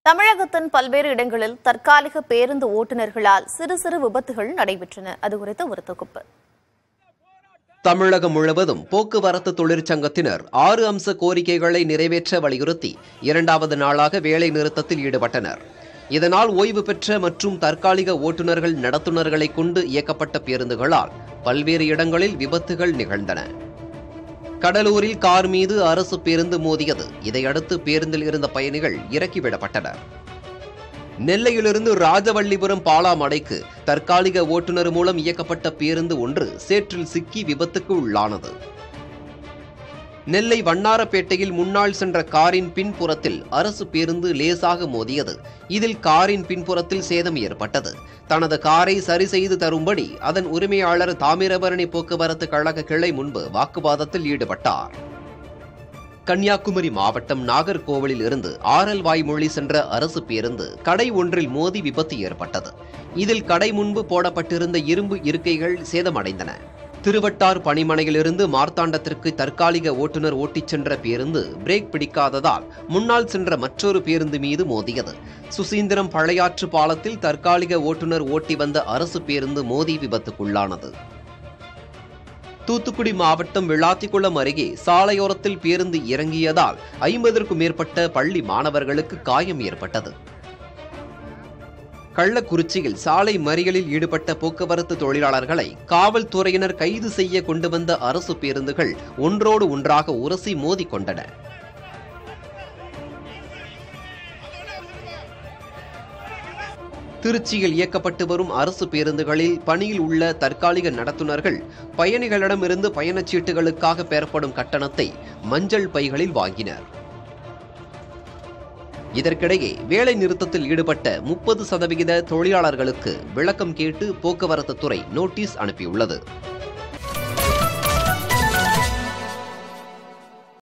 தமிழகத்தின் பல்வேறு இடங்களில் தற்காலிக பேருந்து ஓட்டுநர்களால் சிறு சிறு விபத்துகள் நடைபெற்றன அது குறித்த ஒரு தொகுப்பு தமிழகம் முழுவதும் போக்குவரத்து தொழிற்சங்கத்தினர் ஆறு அம்ச கோரிக்கைகளை நிறைவேற்ற வலியுறுத்தி இரண்டாவது நாளாக வேலை நிறுத்தத்தில் ஈடுபட்டனர் இதனால் ஓய்வு பெற்ற மற்றும் தற்காலிக ஓட்டுநர்கள் நடத்துனர்களை கொண்டு இயக்கப்பட்ட பேருந்துகளால் பல்வேறு இடங்களில் விபத்துகள் நிகழ்ந்தன கடலூரில் கார் மீது அரசு பேருந்து மோதியது இதையடுத்து பேருந்தில் இருந்த பயணிகள் இறக்கிவிடப்பட்டனர் நெல்லையிலிருந்து ராஜவள்ளிபுரம் பாலாமடைக்கு தற்காலிக ஓட்டுநர் மூலம் இயக்கப்பட்ட பேருந்து ஒன்று சேற்றில் சிக்கி விபத்துக்கு உள்ளானது நெல்லை வண்ணாரப்பேட்டையில் முன்னாள் சென்ற காரின் பின்புறத்தில் அரசு பேருந்து லேசாக மோதியது இதில் காரின் பின்புறத்தில் சேதம் ஏற்பட்டது தனது காரை சரி செய்து தரும்படி அதன் உரிமையாளர் தாமிரபரணி போக்குவரத்து கழக கிளை முன்பு வாக்குவாதத்தில் ஈடுபட்டார் கன்னியாகுமரி மாவட்டம் நாகர்கோவிலில் இருந்து ஆரல் வாய்மொழி சென்ற அரசு பேருந்து கடை ஒன்றில் மோதி விபத்து ஏற்பட்டது இதில் கடை முன்பு போடப்பட்டிருந்த இரும்பு இருக்கைகள் சேதமடைந்தன திருவட்டார் பணிமனையிலிருந்து மார்த்தாண்டத்திற்கு தற்காலிக ஓட்டுநர் ஓட்டிச் சென்ற பேருந்து பிரேக் பிடிக்காததால் முன்னால் சென்ற மற்றொரு பேருந்து மீது மோதியது சுசீந்திரம் பழையாற்று பாலத்தில் தற்காலிக ஓட்டுநர் ஓட்டி வந்த அரசு பேருந்து மோதி விபத்துக்குள்ளானது தூத்துக்குடி மாவட்டம் விளாத்திக்குளம் அருகே சாலையோரத்தில் பேருந்து இறங்கியதால் ஐம்பதற்கும் மேற்பட்ட பள்ளி மாணவர்களுக்கு காயம் ஏற்பட்டது கள்ளக்குறிச்சியில் சாலை மறியலில் ஈடுபட்ட போக்குவரத்து தொழிலாளர்களை காவல்துறையினர் கைது செய்ய கொண்டு வந்த அரசு பேருந்துகள் ஒன்றோடு ஒன்றாக உரசி மோதிக்கொண்டன திருச்சியில் இயக்கப்பட்டு வரும் அரசு பேருந்துகளில் பணியில் உள்ள தற்காலிக நடத்துனர்கள் பயணிகளிடமிருந்து பயணச்சீட்டுகளுக்காக பெறப்படும் கட்டணத்தை மஞ்சள் பைகளில் வாங்கினர் இதற்கிடையே வேலை நிறுத்தத்தில் ஈடுபட்ட முப்பது சதவிகித தொழிலாளர்களுக்கு விளக்கம் கேட்டு போக்குவரத்து துறை நோட்டீஸ் அனுப்பியுள்ளது